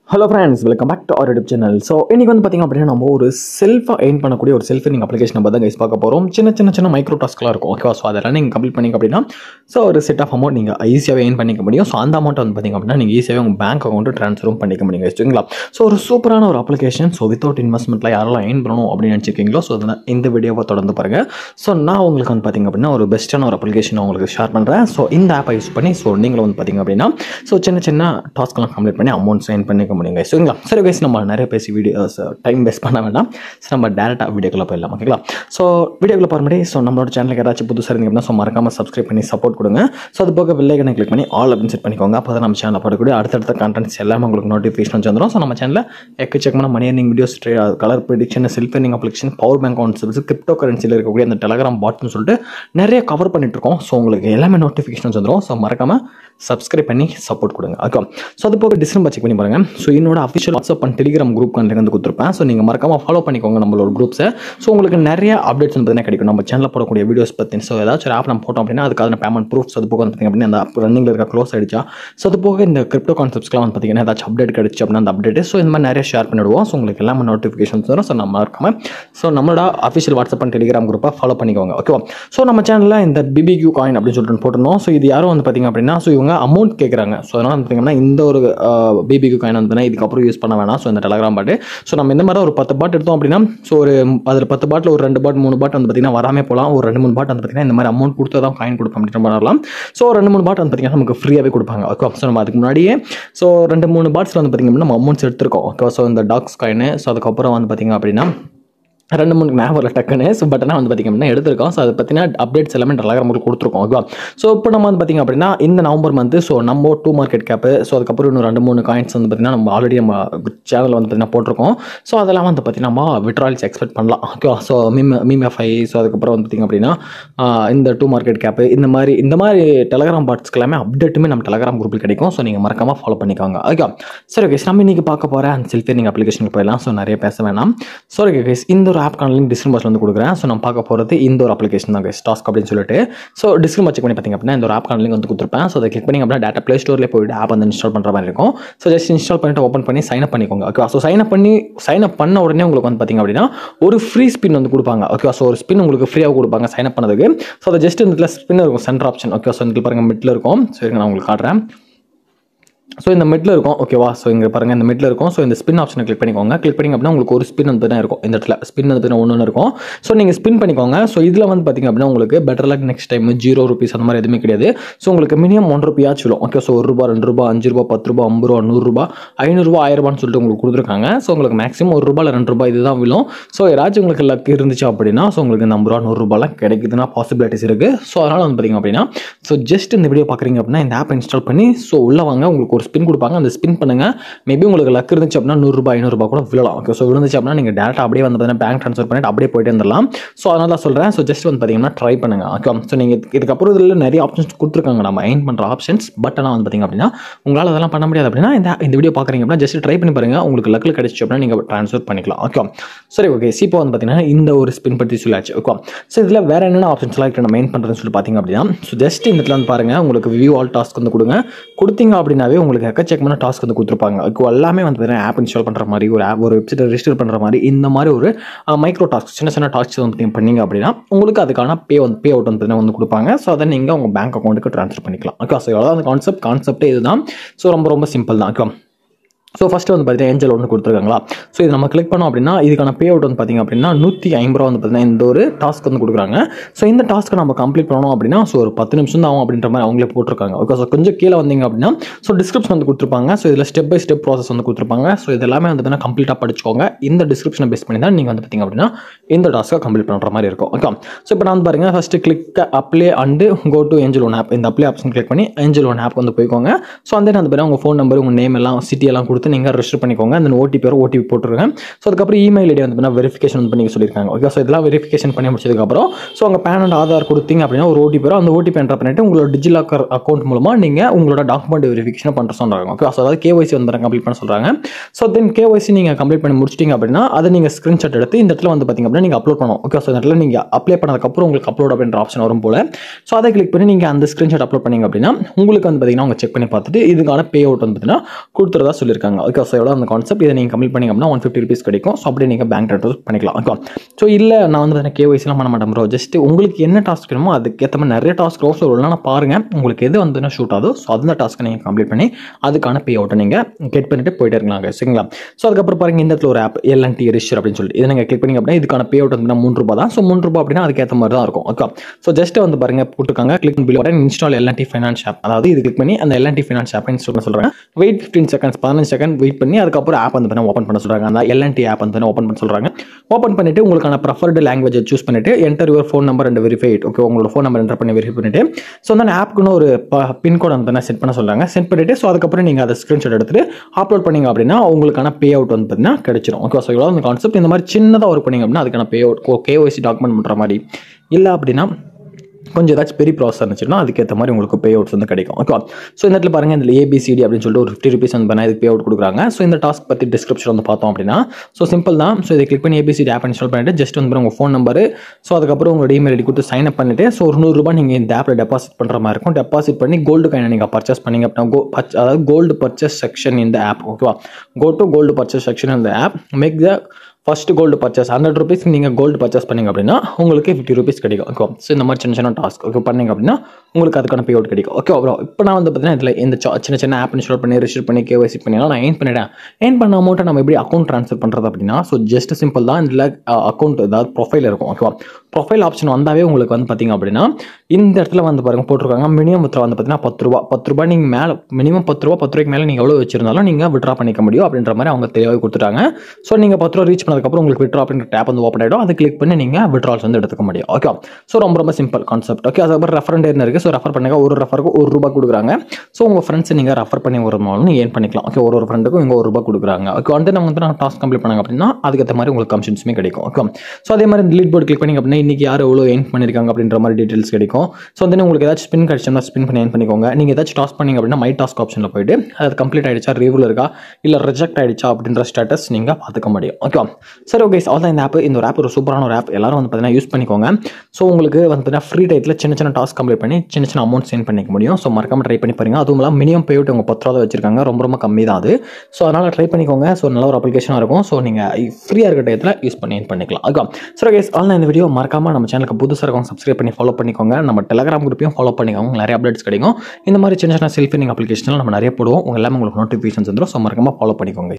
Hello friends welcome back to our YouTube channel so இன்றைக்கி வந்து பார்த்திங்க அப்படின்னா நம்ம ஒரு செல்ஃபாக எயின் பண்ணக்கூடிய ஒரு செல்ஃப் நீங்கள் அப்ளிகேஷன் நம்ம தான் கைஸ் பார்க்க போகிறோம் சின்ன சின்ன சின்ன மைக்ரோ டாஸ்க்லாம் இருக்கும் ஓகேவா ஸோ அதெல்லாம் நீங்கள் கம்ப்ளீட் பண்ணிங்க அப்படின்னா ஸோ ஒரு செட் ஆஃப் அமௌண்ட் நீங்கள் ஈஸியாகவே எயின் பண்ணிக்க முடியும் ஸோ அந்த அமௌண்ட் வந்து பார்த்திங்க அப்படின்னா நீங்கள் ஈஸியாகவே உங்கள் பேங்க் அக்கௌண்ட்டு ட்ரான்ஸ்ஃபரும் பண்ணிக்க முடியும் guys. சரிங்களா ஸோ ஒரு சூப்பரான ஒரு அப்ளிகேஷன் ஸோ வித்தவுட் இன்வெஸ்ட்மெண்ட்டில் யாரெல்லாம் எயின் பண்ணணும் அப்படின்னு நினச்சிருக்கீங்களோ ஸோ அதனால் இந்த வீடியோவை தொடர்ந்து பாருங்கள் ஸோ நான் உங்களுக்கு வந்து பார்த்திங்க அப்படின்னா ஒரு பெஸ்ட்டான ஒரு அப்ளிகேஷன் உங்களுக்கு ஷேர் பண்ணுறேன் ஸோ இந்த ஆப்பை யூஸ் பண்ணி ஸோ நீங்களும் வந்து பார்த்திங்க அப்படின்னா ஸோ சின்ன சின்ன டாஸ்க்லாம் கம்ப்ளீட் பண்ணி அமௌண்ட் சென்ட் பண்ணிக்க முடியும் guys. சரிங்களா சரி கைஸ் நம்ம நிறைய பேசி வீடியோஸ் டைம் வேஸ்ட் பண்ண வேண்டாம் ஸோ நம்ம டேரெக்டாக வீடியோக்குள்ளே போயிடலாம் ஓகேங்களா ஸோ வீடியோக்குள்ள போகிற முன்னாடி ஸோ நம்மளோட சேனலுக்கு ஏதாச்சும் புதுசாக இருந்தீங்க அப்படின்னா ஸோ மறக்காமல் சப்ஸ்கிரைப் பண்ணி சப்போர்ட் கொடுங்க ஸோ அது போக வில்லைக்கனை கிளிக் பண்ணி ஆல் அப்படின்னு செட் பண்ணிக்கோங்க அப்போ தான் நம்ம சேனலில் போடக்கூடிய அடுத்தடுத்த கண்டென்ட்ஸ் எல்லாமே உங்களுக்கு நோட்டிஃபிகேஷன் வந்துடும் ஸோ நம்ம சேனலில் எக்கச்சக்கமான money earning videos colour prediction self earning application power bank concepts crypto கரன்சியில் இருக்கக்கூடிய அந்த டெலகிராம் பாட்னு சொல்லிட்டு நிறைய கவர் பண்ணிட்டு இருக்கோம் ஸோ உங்களுக்கு எல்லாமே நோட்டிஃபிகேஷன்ஸ் வந்துடும் ஸோ மறக்காமல் சப்ஸ்கிரைப் பண்ணி சப்போர்ட் கொடுங்க ஓகே ஸோ அது போக டிஸ்கிரிப் செக் பண்ணி பாருங்க ஸோ என்னோட official WhatsApp and telegram group வந்து கொடுத்துருப்பேன் ஸோ நீங்கள் மறக்காம ஃபாலோ பண்ணிக்கோங்க நம்மளோட குரூப்ஸை ஸோ உங்களுக்கு நிறைய அப்டேட்ஸ் வந்து பார்த்தீங்கன்னா கிடைக்கும் நம்ம சேனலில் போடக்கூடிய வீடியோஸ் பற்றி ஸோ ஏதாச்சும் ஒரு ஆப் நம்ம போட்டோம் அப்படின்னா அதுக்கான பேமெண்ட் ப்ரூஃப்ஸ் அது போக வந்து பார்த்திங்க அப்படின்னா அந்த ரன்னிங்கில் இருக்க க்ளோஸ் ஆயிடுச்சா ஸோ அது போக இந்த கிரிப்டோ கான்செப்ட்ஸ்லாம் வந்து பார்த்தீங்கன்னா ஏதாச்சும் அப்டேட் கிடைச்சு அப்படின்னா அந்த அப்டேட் ஸோ இந்த மாதிரி நிறைய ஷேர் பண்ணிவிடுவோம் ஸோ உங்களுக்கு எல்லாமே நோட்டிஃபிகேஷன்ஸ் வரும் ஸோ நம்ம மறக்காம ஸோ நம்மளோட அஃபிஷியல் வாட்ஸ்அப் அண்ட் டெலிகிராம் குரூப்பை ஃபாலோ பண்ணிக்கோங்க ஓகேவா ஸோ நம்ம சேனலில் இந்த பிபிக்யூ காயின் அப்படின்னு சொல்லிட்டு போட்டிருந்தோம் ஸோ இது யாரும் வந்து பார்த்திங்க அப்படின்னா ஸோ இவங்க அமௌண்ட் கேட்குறாங்க ஸோ அதனால் வந்து பார்த்திங்கன்னா இந்த ஒரு பிபிக்யூ காயின் வந்து இதுக்கப்புறம் யூஸ் பண்ண வேணாம் ஸோ இந்த டெலகிராம் பாட்டு ஸோ நம்ம இந்த மாதிரி ஒரு பத்து பாட் எடுத்தோம் அப்படின்னா ஸோ ஒரு அதில் பத்து பாட்டில் ஒரு ரெண்டு பாட் மூணு பாட் வந்து பார்த்திங்கன்னா வராமே போகலாம் ஒரு ரெண்டு மூணு பாட் வந்து பார்த்திங்கன்னா இந்த மாதிரி அமௌண்ட் கொடுத்து தான் காயின் கொடுப்போம் அப்படின்ற மாதிரி வரலாம் ஸோ ரெண்டு மூணு பாட் வந்து பார்த்திங்கன்னா நமக்கு ஃப்ரீயாகவே கொடுப்பாங்க ஓகே ஸோ நம்ம அதுக்கு முன்னாடியே ஸோ ரெண்டு மூணு பாட்ஸில் வந்து பார்த்திங்க அப்படின்னா நம்ம அமௌண்ட்ஸ் எடுத்திருக்கோம் ஓகே ஸோ இந்த டாக்ஸ் காயின் ஸோ அதுக்கப்புறம் வந்து பார்த்திங்க அப்படின்னா ரெண்டு மூணு ஞாபகம் இல்லை டக்குன்னு ஸோ பட் ஆனால் வந்து பார்த்திங்க அப்படின்னா எடுத்திருக்கோம் ஸோ அதை பற்றின அப்டேட்ஸ் எல்லாமே டெலகிராம் கொடுத்துருக்கோம் ஓகேவா ஸோ இப்போ நம்ம வந்து பார்த்திங்க அப்படின்னா இந்த நவம்பர் மந்த்து ஸோ நம்ம டூ மார்க்கெட் கேப்பு ஸோ அதுக்கப்புறம் இன்னும் ரெண்டு மூணு காயின்ஸ் வந்து பார்த்திங்கன்னா நம்ம ஆல்ரெடி நம்ம சேனலில் வந்து பார்த்திங்கன்னா போட்டிருக்கோம் ஸோ அதெல்லாம் வந்து பார்த்திங்கன்னா நம்ம விட்ரால்ஸ் எக்ஸ்பெக்ட் பண்ணலாம் ஓகேவா ஸோ மீம் மீம்எஃப்ஐ ஸோ அதுக்கப்புறம் வந்து பார்த்திங்க அப்படின்னா ஆஹ் இந்த டூ மார்க்கெட் கேப்பு இந்த மாதிரி இந்த மாதிரி டெலகிராம் பாட்ஸ்க்கு எல்லாமே அப்டேட்டுமே நம்ம டெலகிராம் குரூப்பில் கிடைக்கும் ஸோ நீங்கள் மறக்காமல் ஃபாலோ பண்ணிக்கோங்க ஓகே சரி ஓகே நம்ம இன்றைக்கி பார்க்க போகிற அந்த செல்ஃபி நீங்கள் அப்ளிகேஷனுக்கு போயிடலாம் ஸோ நிறைய பேச வேணாம் ஸோ ஓகே கைஸ் இந்த ஒரு ஆப்க்கான லிங்க் டிஸ்கிரிப்ஷன் பாக்ஸில் வந்து கொடுக்குறேன் ஸோ நம்ம பார்க்க போகிறது இந்த ஒரு அப்ளிகேஷன் தான் கைஸ் டாஸ்க் அப்படின்னு சொல்லிட்டு ஸோ டிஸ்கிரிப் செக் பண்ணி பார்த்திங்க அப்படின்னா இந்த ஒரு ஆப்க்கான லிங்க் வந்து கொடுத்துருப்பேன் ஸோ அதை கிளிக் பண்ணி அப்படின்னா டேட்டா ப்ளே ஸ்டோரில் போயிட்டு ஆப் வந்து இன்ஸ்டால் பண்ணுற மாதிரி இருக்கும் ஸோ ஜஸ்ட் இன்ஸ்டால் பண்ணிட்டு ஓப்பன் பண்ணி சைன் அப் பண்ணிக்கோங்க ஓகேவா ஸோ சைன் அப் பண்ணி சைன் அப் பண்ண உடனே உங்களுக்கு வந்து பார்த்திங்க அப்படின்னா ஒரு ஃப்ரீ ஸ்பின் வந்து கொடுப்பாங்க ஓகேவா ஸோ ஒரு ஸ்பின் உங்களுக்கு ஃப்ரீயாக கொடுப்பாங்க சைன் அப் பண்ணதுக்கு ஸோ அதை ஜஸ்ட் இந்த ஸ்பின் இருக்கும் சென்டர் ஆப்ஷன் ஓகே ஸோ இந்த பாருங்கள் மிட்டில் இருக்கும் சரி நான் உங்களுக்கு காட்டுறேன் ஸோ இந்த மிட்டில் இருக்கும் ஓகேவா ஸோ இங்கே பாருங்கள் இந்த மிட்டில் இருக்கும் ஸோ இந்த ஸ்பின் ஆப்ஷனை கிளிக் பண்ணிக்கோங்க கிளிக் பண்ணிங்க அப்படின்னா உங்களுக்கு ஒரு ஸ்பின் வந்து தான் இருக்கும் இந்த இடத்துல ஸ்பின் வந்து ஒன்று ஒன்று இருக்கும் ஸோ நீங்கள் ஸ்பின் பண்ணிக்கோங்க ஸோ இதில் வந்து பார்த்திங்க அப்படின்னா உங்களுக்கு better luck next time zero rupees அந்த மாதிரி எதுவுமே கிடையாது ஸோ உங்களுக்கு மினிமம் ஒன் ருபியாச்சும் விழும் ஓகே ஸோ ஒரு ரூபா ரெண்டு ரூபா அஞ்சு ரூபா பத்து ரூபா ஐம்பது ரூபா நூறுரூபா ஐநூறுரூவா ஆயிரரூபான்னு சொல்லிட்டு உங்களுக்கு கொடுத்துருக்காங்க ஸோ உங்களுக்கு மேக்ஸிமம் ஒரு ரூபா இல்லை ரெண்டு ரூபா இதுதான் விழும் ஸோ ஏதாச்சும் உங்களுக்கு லக் இருந்துச்சு அப்படின்னா ஸோ உங்களுக்கு இந்த ஐம்பது ரூபா நூறுரூபாலாம் கிடைக்குதுன்னா பாசிபிலிட்டிஸ் இருக்குது ஸோ அதனால் வந்து பார்த்திங்க அப்படின்னா ஸோ ஜஸ்ட் இந்த வீடியோ பார்க்குறீங்க அப்படின்னா இந்த ஆப் இன்ஸ்டால் பண்ணி ஸோ உள்ள வாங்க உங்களுக்கு ஒரு ஸ்பின் கொடுப்பாங்க அந்த ஸ்பின் பண்ணுங்கள் மேபி உங்களுக்கு லக் இருந்துச்சு அப்படின்னா நூறுரூபா ஐநூறுரூபா கூட விழலாம் ஓகே ஸோ விழுந்துச்சு அப்படின்னா நீங்கள் டேரக்டாக அப்படியே வந்து பார்த்தீங்கன்னா பேங்க் ட்ரான்ஸ்ஃபர் பண்ணிட்டு அப்படியே போயிட்டு வந்துடலாம் ஸோ அதனால தான் சொல்கிறேன் ஸோ ஜஸ்ட் வந்து பார்த்தீங்கன்னா ட்ரை பண்ணுங்கள் ஓகே ஸோ நீங்கள் இதுக்கப்புறம் இதில் நிறைய ஆப்ஷன்ஸ் கொடுத்துருக்காங்க நம்ம எயின் பண்ணுற ஆப்ஷன்ஸ் பட் ஆனால் வந்து பார்த்திங்க அப்படின்னா உங்களால் அதெல்லாம் பண்ண முடியாது அப்படின்னா இந்த இந்த வீடியோ பார்க்குறீங்க அப்படின்னா ஜஸ்ட் ட்ரை பண்ணி பாருங்கள் உங்களுக்கு லக்கில் கிடைச்சி அப்படின்னா நீங்கள் ட்ரான்ஸ்ஃபர் பண்ணிக்கலாம் ஓகே சரி ஓகே இப்போ வந்து பார்த்தீங்கன்னா இந்த ஒரு ஸ்பின் பற்றி சொல்லியாச்சு ஓகே ஸோ இதில் வேறு என்னென்ன ஆப்ஷன்ஸ்லாம் இருக்குது நம்ம மெயின் பண்ணுறதுன்னு சொல்லி பார்த்தீங்க அப்படின்னா ஸோ ஜஸ்ட் இந்த இடத்துல வந்து பாருங்கள் உங்களுக்கு வியூ ஆல் டாஸ்க் வந்து கொடுங்க கொடுத்தீங்க அப்படின்னாவே உங்களுக்கு எக்கச்சக்கமான டாஸ்க் வந்து கொடுத்துருப்பாங்க இப்போ எல்லாமே வந்து பார்த்தீங்கன்னா ஆப் இன்ஸ்டால் பண்ணுற மாதிரி ஒரு ஆப் ஒரு வெப்சைட் ரெஜிஸ்டர் பண்ணுற மாதிரி இந்த மாதிரி ஒரு மைக்ரோ டாஸ்க் சின்ன சின்ன டாஸ்க் வந்து நீங்கள் பண்ணீங்க அப்படின்னா உங்களுக்கு அதுக்கான பே வந்து பே அவுட் வந்து பார்த்தீங்கன்னா வந்து கொடுப்பாங்க ஸோ அதை நீங்கள் உங்கள் பேங்க் அக்கௌண்ட்டுக்கு ட்ரான்ஸ்ஃபர் பண்ணிக்கலாம் ஓகே ஸோ எவ்வளோ அந்த கான்செப்ட் கான்செப்டே இதுதான் ஸோ ரொம்ப ரொம்ப சிம்பிள் தான் ஓகே ஸோ ஃபஸ்ட்டு வந்து பார்த்தீங்கன்னா ஏஞ்சல் ஒன்று கொடுத்துருக்காங்களா ஸோ இது நம்ம கிளிக் பண்ணோம் அப்படின்னா இதுக்கான பே அவுட் வந்து பார்த்திங்க அப்படின்னா நூற்றி ஐம்பது ரூபா வந்து பார்த்தீங்கன்னா இந்த ஒரு டாஸ்க் வந்து கொடுக்குறாங்க ஸோ இந்த டாஸ்க்கை நம்ம கம்ப்ளீட் பண்ணணும் அப்படின்னா ஸோ ஒரு பத்து நிமிஷம் தான் ஆகும் அப்படின்ற மாதிரி அவங்களே போட்டிருக்காங்க ஓகே ஸோ கொஞ்சம் கீழே வந்தீங்க அப்படின்னா ஸோ டிஸ்கிரிப்ஷன் வந்து கொடுத்துருப்பாங்க ஸோ இதில் ஸ்டெப் பை ஸ்டெப் ப்ராசஸ் வந்து கொடுத்துருப்பாங்க ஸோ இது எல்லாமே வந்து பார்த்தீங்கன்னா கம்ப்ளீட்டாக படிச்சுக்கோங்க இந்த டிஸ்கிரிப்ஷனை பேஸ் பண்ணி தான் நீங்கள் வந்து பார்த்திங்க அப்படின்னா இந்த டாஸ்க்கை கம்ப்ளீட் பண்ணுற மாதிரி இருக்கும் ஓகே ஸோ இப்போ நான் பாருங்கள் first click apply and go to Angel One app இந்த அப்ளே ஆப்ஷன் கிளிக் பண்ணி ஏஞ்சல் ஒன் ஆப் வந்து போய்க்கோங்க ஸோ அந்த வந்து பாருங்கள் உங்கள் ஃபோன் நம்பர் உங்கள் நேம் எல்லாம் சிட்டி எல்லாம் கொடுத்து நீங்கள் ரெஜிஸ்டர் பண்ணிக்கோங்க அந்த ஓடிபி வரும் ஓடிபி போட்டுருங்க ஸோ அதுக்கப்புறம் இமெயில் ஐடி வந்து பார்த்தீங்கன்னா வெரிஃபிகேஷன் வந்து பண்ணி சொல்லியிருக்காங்க ஓகே ஸோ இதெல்லாம் வெரிஃபிகேஷன் பண்ணி முடிச்சதுக்கப்புறம் ஸோ உங்கள் பேன் அண்ட் ஆதார் கொடுத்தீங்க அப்படின்னா ஒரு ஓடிபி வரும் அந்த ஓடிபி என்டர் பண்ணிட்டு உங்களோட டிஜிலாக்கர் அக்கௌண்ட் மூலமாக நீங்கள் உங்களோட டாக்குமெண்ட் வெரிஃபிகேஷன் பண்ணுற சொல்கிறாங்க ஓகே ஸோ அதாவது கேஒய்சி வந்து கம்ப்ளீட் பண்ண சொல்கிறாங்க ஸோ தென் கேஒய்சி நீங்கள் கம்ப்ளீட் பண்ணி முடிச்சிட்டிங்க அப்படின்னா அதை நீங்கள் ஸ்க்ரீன்ஷாட் எடுத்து இந்த இடத்துல வந்து பார்த்திங்க அப்படின்னா நீங்கள் அப்லோட் பண்ணணும் ஓகே ஸோ இந்த இடத்துல நீங்கள் அப்ளை பண்ணதுக்கப்புறம் உங்களுக்கு அப்லோட் அப்படின்ற ஆப்ஷன் வரும் போல் ஸோ அதை கிளிக் பண்ணி நீங்கள் அந்த ஸ்க்ரீன்ஷாட் அப்லோட் பண்ணீங்க அப்படின்னா உங்களுக்கு வந்து பார்த்தீங்கன்னா அவங்க செக் பண்ணி பார்த்துட்டு இதுக்கான பே அவுட் வந்து பார்த்தீங்கன்னா கொடுத்துறதா சொல்லியிருக்காங்க கொடுக்குறாங்க ஓகே ஸோ எவ்வளோ அந்த கான்செப்ட் இதை நீங்கள் கம்ப்ளீட் பண்ணிங்க அப்படின்னா ஒன் ஃபிஃப்டி ருபீஸ் கிடைக்கும் ஸோ அப்படியே நீங்கள் பேங்க் ட்ரான்ஸ்ஃபர் பண்ணிக்கலாம் ஓகே ஸோ இல்லை நான் வந்து பார்த்தீங்கன்னா கேஒய்சிலாம் பண்ண மாட்டேன் ப்ரோ ஜஸ்ட் உங்களுக்கு என்ன டாஸ்க் வேணுமோ அதுக்கேற்ற மாதிரி நிறைய டாஸ்க் ரோஸ் நான் பாருங்கள் உங்களுக்கு எது வந்து ஷூட் ஆகுதோ ஸோ அந்த டாஸ்க்கை நீங்கள் கம்ப்ளீட் பண்ணி அதுக்கான பே அவுட்டை நீங்கள் கெட் பண்ணிட்டு போயிட்டே இருக்கலாம் சரிங்களா ஸோ அதுக்கப்புறம் பாருங்க இந்த இடத்துல ஒரு ஆப் எல்என்டி ரிஷர் அப்படின்னு சொல்லிட்டு இதை நீங்கள் கிளிக் பண்ணிங்க அப்படின்னா இதுக்கான பே அவுட் வந்து மூணு ரூபா தான் ஸோ மூணு ரூபா அப்படின்னா அதுக்கேற்ற மாதிரி தான் இருக்கும் ஓகே ஸோ ஜஸ்ட் வந்து பாருங்க போட்டுருக்காங்க click bill button install L and T finance app அதாவது இது கிளிக் பண்ணி அந்த எல்என்டி ஃபைனான்ஸ் ஆப் இன்ஸ்டால் பண்ண சொல்கிறாங்க வெயிட் ஃபிஃப்டீன் செகண்ட்ஸ் பதினஞ்சு செகண்ட் வெயிட் பண்ணி அதுக்கப்புறம் ஆப் வந்து ஓப்பன் பண்ண சொல்கிறாங்க அந்த எல்என்டி ஆப் வந்து ஓப்பன் பண்ண சொல்கிறாங்க ஓப்பன் பண்ணிட்டு உங்களுக்கான ப்ரஃபர்டு லாங்குவேஜ் சூஸ் பண்ணிட்டு enter your phone number and verified okay உங்களோட ஃபோன் நம்பர் என்டர் பண்ணி வெரிஃபை பண்ணிட்டு ஸோ அந்த ஆப்புக்குன்னு ஒரு பின்கோட் வந்து செட் பண்ண சொல்கிறாங்க செட் பண்ணிட்டு ஸோ அதுக்கப்புறம் நீங்கள் அதை ஸ்க்ரீன்ஷாட் எடுத்துட்டு அப்லோட் பண்ணீங்க அப்படின்னா உங்களுக்கான பே அவுட் வந்து பார்த்தீங்கன்னா கிடைச்சிரும் ஓகே ஸோ இவ்வளோ அந்த கான்செப்ட் இந்த மாதிரி சின்னதாக ஒர்க் பண்ணீங்க அப்படின்னா அதுக்கான பே அவுட் கேஒய்சி டாக்குமெண்ட் பண்ணுற மாதிரி இல்லை அப்படின்னா கொஞ்சம் ஏதாச்சும் பெரிய ப்ராசஸ் இருந்துச்சுன்னா அதுக்கேற்ற மாதிரி உங்களுக்கு பே அவுட்ஸ் வந்து கிடைக்கும் ஓகே ஸோ இந்த இடத்துல பாருங்கள் இதில் ஏபிசிடி அப்படின்னு சொல்லிட்டு ஒரு ஃபிஃப்டி ருபீஸ் வந்து பண்ணால் இதுக்கு பே அவுட் கொடுக்குறாங்க ஸோ இந்த டாஸ்க் பற்றி டிஸ்கிரிப்ஷன் வந்து பார்த்தோம் அப்படின்னா ஸோ சிம்பிள் தான் ஸோ இதை கிளிக் பண்ணி ஏபிசிடி ஆப் இன்ஸ்டால் பண்ணிட்டு ஜஸ்ட் வந்து உங்கள் ஃபோன் நம்பர் ஸோ அதுக்கப்புறம் உங்களோட இமெயில் ஐடி கொடுத்து சைன் அப் பண்ணிட்டு ஸோ ஒரு நூறுரூபா நீங்கள் இந்த ஆப்பில் டெபாசிட் பண்ணுற மாதிரி இருக்கும் டெபாசிட் பண்ணி கோல்டு காயினை நீங்கள் பர்ச்சேஸ் பண்ணீங்க அப்படின்னா கோ அதாவது கோல்டு பர்ச்சேஸ் செக்ஷன் இந்த ஆப் ஓகேவா go to gold purchase section இந்த app make the first gold purchase hundred rupees நீங்கள் கோல்டு பர்ச்சேஸ் பண்ணீங்க அப்படின்னா உங்களுக்கு ஃபிஃப்டி ருபீஸ் கிடைக்கும் ஓகே ஸோ இந்த மாதிரி சின்ன சின்ன டாஸ்க் ஓகே பண்ணீங்க அப்படின்னா உங்களுக்கு அதுக்கான பே அவுட் கிடைக்கும் ஓகே அப்புறம் இப்போ நான் வந்து பார்த்தீங்கன்னா இதில் இந்த ச- சின்ன சின்ன ஆப் இன்ஸ்டால் பண்ணி ரிஜிஸ்டர் பண்ணி கேஒய்சி பண்ணிலாம் நான் ஏன் பண்ணிட்டேன் ஏன் பண்ண அமௌண்ட்டை நம்ம எப்படி அக்கௌண்ட் ட்ரான்ஸ்ஃபர் பண்ணுறது அப்படின்னா ஸோ ஜஸ்ட் சிம்பிள் தான் இதில் அக்கௌண்ட் ஏதாவது ப்ரொஃபைல் இருக்கும் ஓகேவா ப்ரொஃபைல் ஆப்ஷன் வந்தாவே உங்களுக்கு வந்து பார்த்தீங்க அப்படின்னா இந்த இடத்துல வந்து பாருங்க போட்டிருக்காங்க மினிமம் வித்ரா வந்து பார்த்தீங்கன்னா பத்து ரூபா பத்து ரூபா நீங்கள் மேலே மினிமம் பத்து ரூபா பத்து ரூபாய்க்கு மேலே நீங்கள் எவ்வளோ வச்சிருந்தாலும் நீங்கள் விட்ரா பண்ணிக்க முடியும் அப்படின்ற மாதிரி அவங்க தெளிவாக கொடுத்துட்டாங்க ஸோ நீங்கள் பத்து ரூபா ரீச் பண்ணதுக்கப்புறம் உங்களுக்கு விட்ரா அப்படின்ற டேப் வந்து ஓப்பன் ஆகிடும் அதை கிளிக் பண்ணி நீங்கள் விட்ரால்ஸ் வந்து எடுத்துக்க முடியும் ஓகே ஸோ ரொம்ப ரொம்ப சிம்பிள் கான்செப்ட் ஓகே அதுக்கப்புறம் ரெஃபரண்ட் என்ன இருக்குது ஸோ ரெஃபர் பண்ணுங்க ஒரு ரெஃபருக்கு ஒரு ரூபா கொடுக்குறாங்க ஸோ உங்கள் ஃப்ரெண்ட்ஸ் நீங்கள் ரெஃபர் பண்ணி வருமானம் ஏன் பண்ணிக்கலாம் ஓகே ஒரு ஒரு ஃப்ரெண்டுக்கும் இங்கே ஒரு ரூபா கொடுக்குறாங்க ஓகே வந்து நம்ம வந்து நான் டாஸ்க் கம்ப்ளீட் பண்ணாங்க அப்படின்னா அதுக்கேற்ற மாதிரி உங்களுக்கு கமிஷன்ஸுமே கிடைக்கும் ஓகே ஸோ அதே மாதிரி இந்த லீட் போர்டு கிளிக் பண்ணி அப்படின்னா இன்னைக்கு யார் எவ்வளோ ஏன் பண்ணியிருக்காங்க அப்படின்ற மாதிரி டீட்டெயில்ஸ் கிடைக்கும் ஸோ வந்து உங்களுக்கு ஏதாச்சும் ஸ்பின் கிடைச்சுன்னா ஸ்பின் பண்ணி ஏன் பண்ணிக்கோங்க நீங்கள் ஏதாச்சும் டாஸ்க் பண்ணீங்க அப்படின்னா மை டாஸ்க் ஆப்ஷனில் போயிட்டு அது கம்ப்ளீட் ஆயிடுச்சா ரிவ்யூவில் இருக்கா இல்லை ரிஜெக்ட் ஆயிடுச்சா அப்படின்ற ஸ்டேட்டஸ் நீங்கள் பார்த்துக்க முடியும் ஓகே சரி ஓகே அவ்வளோ இந்த ஆப் இந்த ஒரு ஆப் ஒரு சூப்பரான ஒரு ஆப் எல்லாரும் வந்து பார்த்தீங்கன்னா யூஸ் பண்ணிக்கோங்க ஸோ உங்களுக்கு வந்து பார்த்தீங்கன்னா ஃப்ரீ டைத்தில் சின்ன சின்ன டாஸ்க் கம்ப்ளீட் பண்ணி சின்ன சின்ன அமௌண்ட் சென்ட் பண்ணிக்க முடியும் ஸோ மறக்காம ட்ரை பண்ணி பாருங்க அதுவும் இல்லாமல் மினிமம் பேவுட் உங்கள் பத்து ரூபா வச்சிருக்காங்க ரொம்ப ரொம்ப கம்மி தான் அது ஸோ அதனால் ட்ரை பண்ணிக்கோங்க ஸோ நல்ல ஒரு அப்ளிகேஷனாக இருக்கும் ஸோ நீங்கள் ஃப்ரீயாக இருக்க டயத்தில் யூஸ் பண்ணி earn பண்ணிக்கலாம் ஓகே சரி கேஸ் ஆல் இந்த வீடியோ மறக்காம நம்ம சேனலுக்கு புதுசாக இருக்கும் சப்ஸ்கிரைப் பண்ணி ஃபாலோ பண்ணிக்கோங்க நம்ம டெலகிராம் குரூப்பையும் ஃபாலோ பண்ணிக்கோங்க நிறைய அப்டேட்ஸ் கிடைக்கும் இந்த மாதிரி சின்ன சின்ன செல்ஃபி நீங்கள் அப்ளிகேஷனில் நம்ம நிறைய போடுவோம் உங்க எல்லாமே உங்களுக்கு நோட்டிஃபிகேஷன்ஸ் வந்துடும் ஸோ மறக்காம ஃபாலோ பண்ணிக்கோங்க